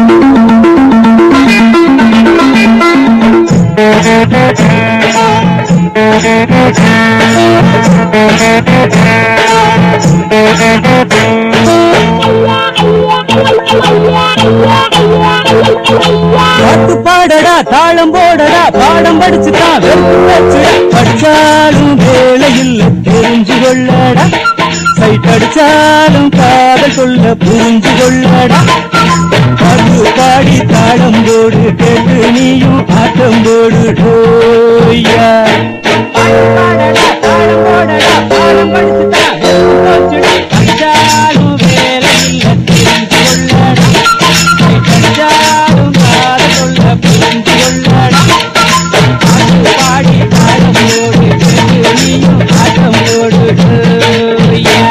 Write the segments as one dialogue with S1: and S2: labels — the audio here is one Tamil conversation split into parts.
S1: பாட்டு பாடடா தாளம் போடடா பாடம் படிச்சுதான் வெறுப்பு வச்சுடா படிச்சாலும் வேலை இல்ல தெரிஞ்சு கொள்ளடா சைட் அடிச்சாலும் காதல் சொல்ல புரிஞ்சு கொள்ளடா பாட்டு பாடி தாளம் போடு கேட்டு நீயும் ஆட்டம் போடு டோய்யா பாட்டு பாடடா தாளம் போடடா பாடம் படிச்சுதான் வெறுப்பு வச்சுடா படிச்சாலும் வேலை இல்ல தெரிஞ்சு கொள்ளடா கண்டாலும் காதல் சொல்ல புரிந்து கொள்ளடா பாட்டு பாடி பாடமோடு நீயும் ஆட்டமோடு யா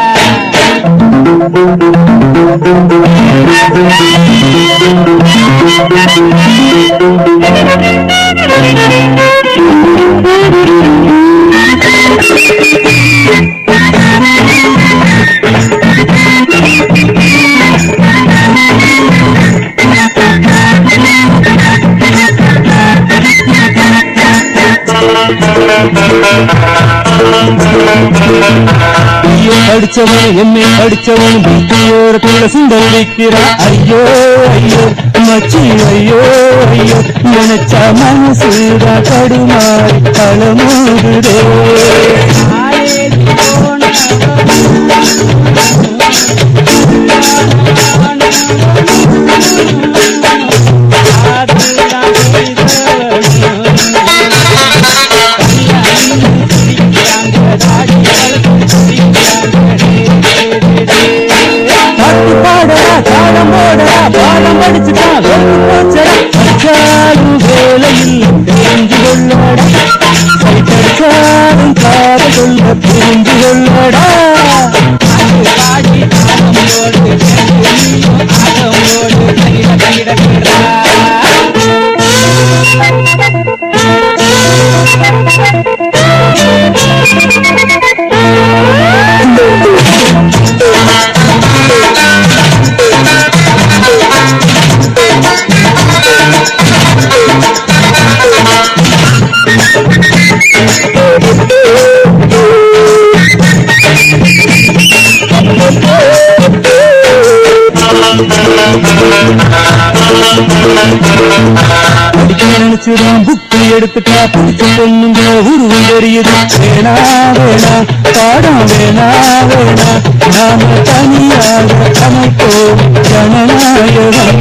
S1: ஐயோ படிச்சவன் எம்ஏ படிச்சவன் வீட்டியோரத்துல சுந்தரிக்கிறா ஐயோ ஐயோ மச்சி ஐயோ ஐயோ நினைச்சா மனசுதா கடுமாறி களமோடுதே பாட்டு பாடடா தாளம் போடடா பாடம் படிச்சுட்டா வெறுப்பு போச்சடா படிச்சாலும் வேலை இல்லை தெரிஞ்சு கொள்ளடா சைட்டடிச்சாலும் காத சொல்ல புரிஞ்சு கொள்ளடா பாடி தாளம் போடு ஆட்டம் போடு தகிட தகிட படிக்க நினைச்சுதான் புக்கு எடுத்துட்டா பிடிச்ச பொண்ணுங்க உருவம் தெரியுது வேணா வேணா பாடம் வேணா வேணா நாம தனியாக அமைப்போம் ஜனநாயகம்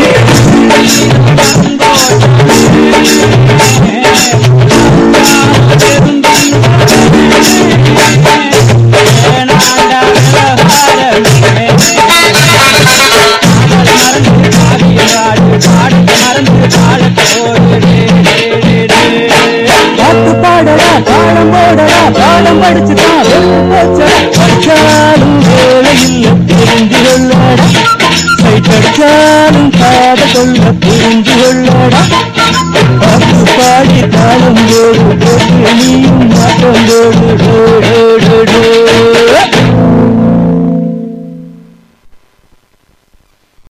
S1: பாட்டு பாடடா தாளம் போடடா பாடம் படிச்சுதான் வெறுப்பு போச்சடா படிச்சாலும் வேலை இல்லை புரிஞ்சு கொள்ளடா சைட் அடிச்சாலும் காத சொல்ல புரிஞ்சு கொள்ளடா பாட்டு பாடி தாளம் போடு போட்டு நீயும் மாட்டம் போடு டோ, டோ, டோ, டோ.